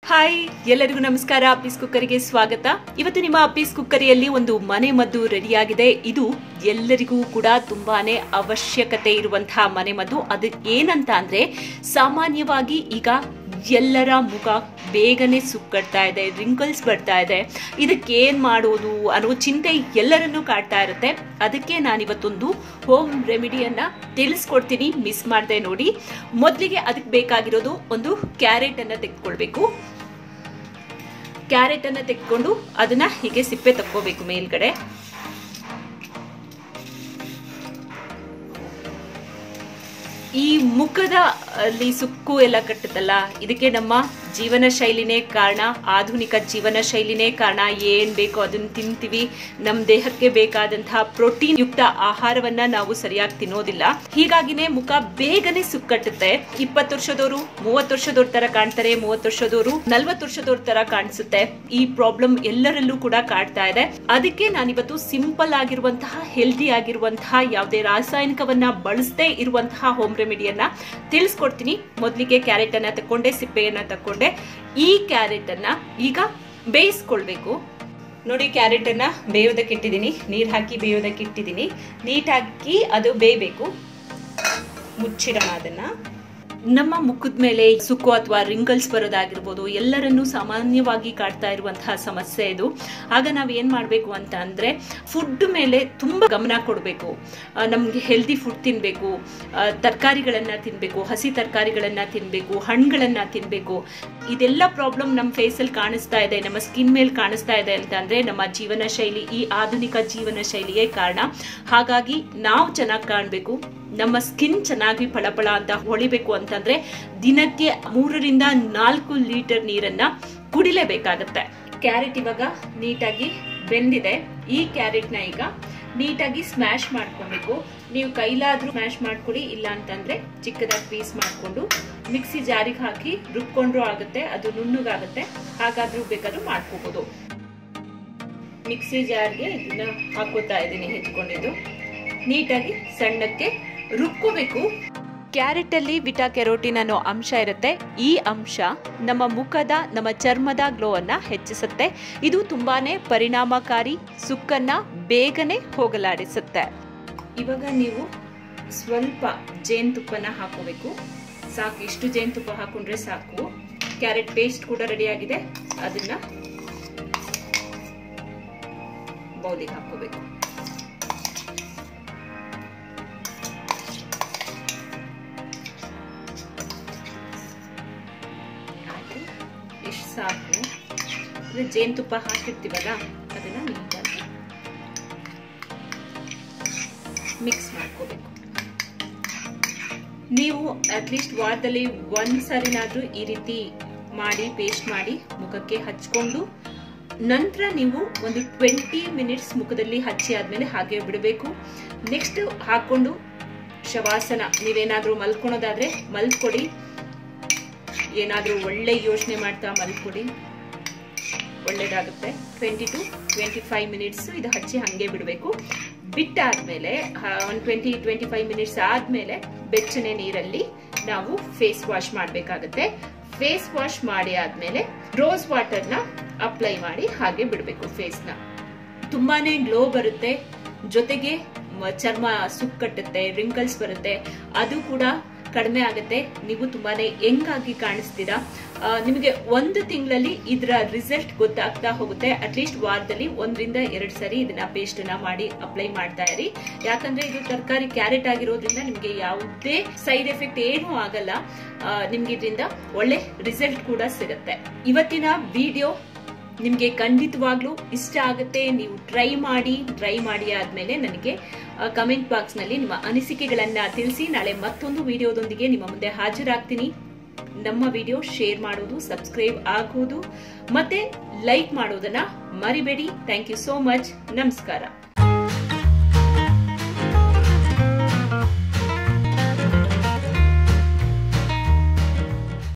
hi ಎಲ್ಲರಿಗೂ ನಮಸ್ಕಾರ ಅಪ್ಪೀಸ್ ಕುಕ್ಕರಿಗೆ ಸ್ವಾಗತ ಇವತ್ತು ನಿಮ್ಮ ಅಪ್ಪೀಸ್ ಕುಕ್ಕರಿಯಲ್ಲಿ ಒಂದು ಮನೆ ಮದ್ದು ರೆಡಿಯಾಗಿದೆ ಇದು ಎಲ್ಲರಿಗೂ ಕೂಡ ತುಂಬಾನೇ ಅವಶ್ಯಕತೆ ಇರುವಂತಹ ಮನೆ ಮದ್ದು ಅದು ಏನಂತ ಅಂದ್ರೆ ಸಾಮಾನ್ಯವಾಗಿ ಈಗ ಎಲ್ಲರ ಮುಖ ಬೇಗನೆ ಸುಕ್ಕಡ್ತಾ ಇದೆ ರಿಂಕಲ್ಸ್ ಬರ್ತಾ ಇದೆ ಇದಕ್ಕೆ ಏನ್ ಮಾಡೋದು ಅನ್ನೋ ಚಿಂತೆ ಎಲ್ಲರನ್ನೂ ಕಾಡ್ತಾ ಇರುತ್ತೆ ಅದಕ್ಕೆ ನಾನಿವತ್ತೊಂದು ಹೋಮ್ ರೆಮಿಡಿಯನ್ನ ತಿಳಿಸ್ಕೊಡ್ತೀನಿ ಮಿಸ್ ಮಾಡದೆ ನೋಡಿ ಮೊದಲಿಗೆ ಅದಕ್ಕೆ ಬೇಕಾಗಿರೋದು ಒಂದು ಕ್ಯಾರೆಟ್ ಅನ್ನ ತೆಗೆದುಕೊಳ್ಬೇಕು ಕ್ಯಾರೆಟ್ ಅನ್ನ ತೆಗೆದುಕೊಂಡು ಅದನ್ನ ಹೀಗೆ ಸಿಪ್ಪೆ ತಕ್ಕೋಬೇಕು ಮೇಲ್ಗಡೆ ಈ ಮುಖದ ಅಲ್ಲಿ ಸುಕ್ಕು ಎಲ್ಲ ಕಟ್ಟುತ್ತಲ್ಲ ಇದಕ್ಕೆ ನಮ್ಮ ಜೀವನ ಶೈಲಿನೇ ಕಾರಣ ಆಧುನಿಕ ಜೀವನ ಶೈಲಿನೇ ಕಾರಣ ಏನ್ ಬೇಕೋ ಅದನ್ನ ತಿಂತೀವಿ ನಮ್ಮ ದೇಹಕ್ಕೆ ಬೇಕಾದಂತಹ ಪ್ರೋಟೀನ್ ಯುಕ್ತ ಆಹಾರವನ್ನ ನಾವು ಸರಿಯಾಗಿ ತಿನ್ನೋದಿಲ್ಲ ಹೀಗಾಗಿನೇ ಮುಖ ಬೇಗನೆ ಸುಕ್ಕಟ್ಟುತ್ತೆ ಇಪ್ಪತ್ತು ವರ್ಷದವರು ಮೂವತ್ತು ವರ್ಷದವ್ರ ತರ ಕಾಣ್ತಾರೆ ಮೂವತ್ತು ವರ್ಷದವರು ನಲ್ವತ್ತು ವರ್ಷದವ್ರ ತರ ಕಾಣಿಸುತ್ತೆ ಈ ಪ್ರಾಬ್ಲಮ್ ಎಲ್ಲರಲ್ಲೂ ಕೂಡ ಕಾಡ್ತಾ ಇದೆ ಅದಕ್ಕೆ ನಾನಿವತ್ತು ಸಿಂಪಲ್ ಆಗಿರುವಂತಹ ಹೆಲ್ದಿ ಆಗಿರುವಂತಹ ಯಾವುದೇ ರಾಸಾಯನಿಕವನ್ನ ಬಳಸದೇ ಇರುವಂತಹ ಹೋಮ್ ರೆಮಿಡಿಯನ್ನ ತಿಳಿಸ್ಕೊಡ್ತೀನಿ ಮೊದಲಿಗೆ ಕ್ಯಾರೆಟ್ ಅನ್ನ ತಕೊಂಡೆ ಸಿಪ್ಪೆಯನ್ನ ತಕೊಂಡೆ ಈ ಕ್ಯಾರೆಟ್ ಅನ್ನ ಈಗ ಬೇಯಿಸ್ಕೊಳ್ಬೇಕು ನೋಡಿ ಕ್ಯಾರೆಟ್ ಅನ್ನ ಬೇಯೋದಕ್ಕೆ ಇಟ್ಟಿದ್ದೀನಿ ನೀರು ಹಾಕಿ ಬೇಯೋದಕ್ಕೆ ಇಟ್ಟಿದ್ದೀನಿ ನೀಟಾಗಿ ಅದು ಬೇಯಬೇಕು ಮುಚ್ಚಿಡೋಣ ಅದನ್ನ ನಮ್ಮ ಮುಖದ ಮೇಲೆ ಸುಕ್ಕು ಅಥವಾ ರಿಂಗಲ್ಸ್ ಬರೋದಾಗಿರ್ಬೋದು ಎಲ್ಲರನ್ನೂ ಸಾಮಾನ್ಯವಾಗಿ ಕಾಡ್ತಾ ಇರುವಂತಹ ಸಮಸ್ಯೆ ಇದು ಆಗ ನಾವು ಏನು ಮಾಡಬೇಕು ಅಂತ ಅಂದರೆ ಫುಡ್ ಮೇಲೆ ತುಂಬ ಗಮನ ಕೊಡಬೇಕು ನಮಗೆ ಹೆಲ್ದಿ ಫುಡ್ ತಿನ್ನಬೇಕು ತರಕಾರಿಗಳನ್ನು ತಿನ್ನಬೇಕು ಹಸಿ ತರಕಾರಿಗಳನ್ನು ತಿನ್ನಬೇಕು ಹಣ್ಣುಗಳನ್ನು ತಿನ್ನಬೇಕು ಇದೆಲ್ಲ ಪ್ರಾಬ್ಲಮ್ ನಮ್ಮ ಫೇಸಲ್ಲಿ ಕಾಣಿಸ್ತಾ ಇದೆ ನಮ್ಮ ಸ್ಕಿನ್ ಮೇಲೆ ಕಾಣಿಸ್ತಾ ಇದೆ ಅಂತ ಅಂದರೆ ನಮ್ಮ ಜೀವನ ಶೈಲಿ ಈ ಆಧುನಿಕ ಜೀವನ ಶೈಲಿಯೇ ಕಾರಣ ಹಾಗಾಗಿ ನಾವು ಚೆನ್ನಾಗಿ ಕಾಣಬೇಕು ನಮ್ಮ ಸ್ಕಿನ್ ಚೆನ್ನಾಗಿ ಫಳಫಳ ಅಂತ ಹೊಳಿಬೇಕು ಅಂತಂದ್ರೆ ದಿನಕ್ಕೆ ಮೂರರಿಂದ ನಾಲ್ಕು ಲೀಟರ್ ನೀರನ್ನ ಕುಡಿಲೇಬೇಕಾಗತ್ತೆ ಕ್ಯಾರೆಟ್ ಇವಾಗ ನೀಟಾಗಿ ಬೆಂದಿದೆ ಈ ಕ್ಯಾರೆಟ್ನ ಈಗ ನೀಟಾಗಿ ಸ್ಮ್ಯಾಶ್ ಮಾಡ್ಕೊಬೇಕು ನೀವು ಕೈಲಾದ್ರೂ ಸ್ಮ್ಯಾಶ್ ಮಾಡ್ಕೊಡಿ ಇಲ್ಲ ಅಂತಂದ್ರೆ ಚಿಕ್ಕದಾಗಿ ಪೀಸ್ ಮಾಡ್ಕೊಂಡು ಮಿಕ್ಸಿ ಜಾರಿಗೆ ಹಾಕಿ ರುಬ್ಕೊಂಡ್ರು ಆಗುತ್ತೆ ಅದು ನುಣ್ಣಗಾಗುತ್ತೆ ಹಾಗಾದ್ರೂ ಬೇಕಾದ್ರೂ ಮಾಡ್ಕೋಬಹುದು ಮಿಕ್ಸಿ ಜಾರ್ಗೆ ಇದನ್ನ ಹಾಕೋತಾ ಇದ್ದೀನಿ ಹೆಚ್ಕೊಂಡಿದ್ದು ನೀಟಾಗಿ ಸಣ್ಣಕ್ಕೆ ರುಬ್ಕೋಬೇಕು ಕ್ಯಾರೆಟ್ ಅಲ್ಲಿ ವಿಟಾ ಕೆರೋಟಿನ್ ಅನ್ನೋ ಅಂಶ ಇರುತ್ತೆ ಈ ಅಂಶ ನಮ್ಮ ಮುಖದ ನಮ್ಮ ಚರ್ಮದ ಗ್ಲೋ ಅನ್ನ ಹೆಚ್ಚಿಸುತ್ತೆ ಇದು ತುಂಬಾನೇ ಪರಿಣಾಮಕಾರಿ ಸುಕ್ಕನ್ನ ಬೇಗನೆ ಹೋಗಲಾಡಿಸುತ್ತೆ ಇವಾಗ ನೀವು ಸ್ವಲ್ಪ ಜೇನುತುಪ್ಪನ ಹಾಕೋಬೇಕು ಸಾಕು ಇಷ್ಟು ಜೇನುತುಪ್ಪ ಹಾಕೊಂಡ್ರೆ ಸಾಕು ಕ್ಯಾರೆಟ್ ಪೇಸ್ಟ್ ಕೂಡ ರೆಡಿ ಆಗಿದೆ ಅದನ್ನ ಬೌಲಿಗೆ ಹಾಕೋಬೇಕು ಇಷ್ಟು ಸಾಕು ಅಂದ್ರೆ ಜೇನುತುಪ್ಪ ಹಾಕಿರ್ತೀವಲ್ಲ ಅದನ್ನ ನೀಟಾಗಿ ಮಿಕ್ಸ್ ಮಾಡ್ಕೋಬೇಕು ನೀವು ಅಟ್ಲೀಸ್ಟ್ ವಾರದಲ್ಲಿ ಒಂದ್ ಸರಿನಾದ್ರೂ ಈ ರೀತಿ ಮಾಡಿ ಪೇಸ್ಟ್ ಮಾಡಿ ಮುಖಕ್ಕೆ ಹಚ್ಕೊಂಡು ನಂತರ ನೀವು ಒಂದು ಟ್ವೆಂಟಿ ಮಿನಿಟ್ಸ್ ಮುಖದಲ್ಲಿ ಹಚ್ಚಿ ಆದ್ಮೇಲೆ ಹಾಗೆ ಬಿಡಬೇಕು ನೆಕ್ಸ್ಟ್ ಹಾಕೊಂಡು ಶವಾಸನ ನೀವೇನಾದ್ರೂ ಮಲ್ಕೊಳೋದಾದ್ರೆ ಮಲ್ಕೊಡಿ ಏನಾದರೂ ಒಳ್ಳೆ ಯೋಚನೆ ಮಾಡ್ತಾ ಮಲ್ಕೊಡಿ ಒಳ್ಳೇದಾಗುತ್ತೆ twenty to twenty five minutes ಇದು ಹಚ್ಚಿ ಹಾಗೆ ಬಿಡಬೇಕು ಬಿಟ್ಟಾದ್ಮೇಲೆ ಒಂದು ಟ್ವೆಂಟಿ ಟ್ವೆಂಟಿ ಫೈವ್ ಮಿನಿಟ್ಸ್ ಆದ್ಮೇಲೆ ಬೆಚ್ಚನೆ ನೀರಲ್ಲಿ ನಾವು ಫೇಸ್ ವಾಶ್ ಮಾಡಬೇಕಾಗುತ್ತೆ ಫೇಸ್ ವಾಶ್ ಮಾಡಿ ಆದ್ಮೇಲೆ ರೋಸ್ ವಾಟರ್ನ ಅಪ್ಲೈ ಮಾಡಿ ಹಾಗೆ ಬಿಡಬೇಕು ಫೇಸ್ನ ತುಂಬಾನೇ ಗ್ಲೋ ಬರುತ್ತೆ ಜೊತೆಗೆ ಚರ್ಮ ಸುಕ್ಕಟ್ಟುತ್ತೆ ರಿಂಕಲ್ಸ್ ಬರುತ್ತೆ ಅದು ಕೂಡ ಕಡಿಮೆ ಆಗುತ್ತೆ ನೀವು ತುಂಬಾನೇ ಹೆಂಗಾಗಿ ಕಾಣಿಸ್ತೀರಾ ನಿಮಗೆ ಒಂದು ತಿಂಗಳಲ್ಲಿ ಇದರ ರಿಸಲ್ಟ್ ಗೊತ್ತಾಗ್ತಾ ಹೋಗುತ್ತೆ ಅಟ್ಲೀಸ್ಟ್ ವಾರದಲ್ಲಿ ಒಂದರಿಂದ ಎರಡು ಸರಿ ಇದನ್ನ ಪೇಸ್ಟ್ ನ ಮಾಡಿ ಅಪ್ಲೈ ಮಾಡ್ತಾ ಇರಿ ಯಾಕಂದ್ರೆ ಇದು ತರಕಾರಿ ಕ್ಯಾರೆಟ್ ಆಗಿರೋದ್ರಿಂದ ನಿಮಗೆ ಯಾವುದೇ ಸೈಡ್ ಎಫೆಕ್ಟ್ ಏನೂ ಆಗಲ್ಲ ನಿಮ್ಗೆ ಇದರಿಂದ ಒಳ್ಳೆ ರಿಸಲ್ಟ್ ಕೂಡ ಸಿಗುತ್ತೆ ಇವತ್ತಿನ ವಿಡಿಯೋ ನಿಮಗೆ ಖಂಡಿತವಾಗ್ಲೂ ಇಷ್ಟ ಆಗುತ್ತೆ ನೀವು ಟ್ರೈ ಮಾಡಿ ಟ್ರೈ ಮಾಡಿ ಆದ್ಮೇಲೆ ನನಗೆ ಕಮೆಂಟ್ ಬಾಕ್ಸ್ ನಲ್ಲಿ ನಿಮ್ಮ ಅನಿಸಿಕೆಗಳನ್ನ ತಿಳಿಸಿ ನಾಳೆ ಮತ್ತೊಂದು ವಿಡಿಯೋದೊಂದಿಗೆ ನಿಮ್ಮ ಮುಂದೆ ಹಾಜರಾಗ್ತೀನಿ ನಮ್ಮ ವಿಡಿಯೋ ಶೇರ್ ಮಾಡೋದು ಸಬ್ಸ್ಕ್ರೈಬ್ ಆಗೋದು ಮತ್ತೆ ಲೈಕ್ ಮಾಡೋದನ್ನ ಮರಿಬೇಡಿ ಥ್ಯಾಂಕ್ ಯು ಸೋ ಮಚ್ ನಮಸ್ಕಾರ